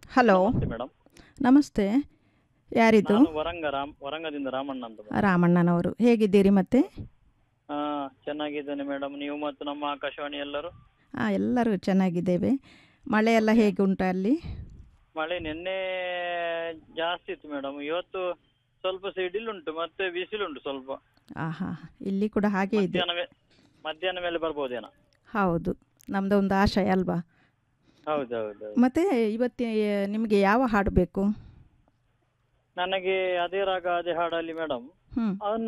Hello ನಮಸ್ತೆ madam ನಮಸ್ತೆ ಯಾರಿದು ನಾನು ವರಂಗ ರಾಮ್ ವರಂಗದಿಂದ ರಾಮಣ್ಣ ಅಂತ ರಾಮಣ್ಣನವರು ಹೇಗಿದ್ದೀರಿ ಮತ್ತೆ ಹಾ ಚೆನ್ನಾಗಿದ್ದೇನೆ ಮೇಡಮ್ ನೀವು ಮತ್ತು ನಮ್ಮ ಆಕಾಶವಾಣಿ ಎಲ್ಲರೂ ಹಾಂ ಎಲ್ಲರೂ ಚೆನ್ನಾಗಿದ್ದೇವೆ ಮಳೆ ಎಲ್ಲ ಹೇಗೆ ಉಂಟು ಅಲ್ಲಿ ಮಳೆ ನಿನ್ನೆ ಜಾಸ್ತಿ ಇತ್ತು ಮೇಡಮ್ ಇವತ್ತು ಸ್ವಲ್ಪ ಸಿಡಿಲುಂಟು ಮತ್ತೆ ಬಿಸಿಲುಂಟು ಸ್ವಲ್ಪ ಆಹಾ ಇಲ್ಲಿ ಕೂಡ ಹಾಗೆ ಇದೆ ಮಧ್ಯಾಹ್ನ ಮೇ- ಮಧ್ಯಾಹ್ನ ಮೇಲೆ ಬರ್ಬೋದೇನೋ ಹೌದು ನಮ್ಮದೊಂದು ಆಶಯ ಅಲ್ವಾ ಹೌದು ಹೌದು ಹೌದು. ಮತ್ತು ಇವತ್ತು ನಿಮಗೆ ಯಾವ ಹಾಡು ಬೇಕು ನನಗೆ ಅದೇ ರಾಗ ಅದೇ ಹಾಡಲ್ಲಿ ಮೇಡಮ್ ಹ್ಞೂ ಅದನ್ನು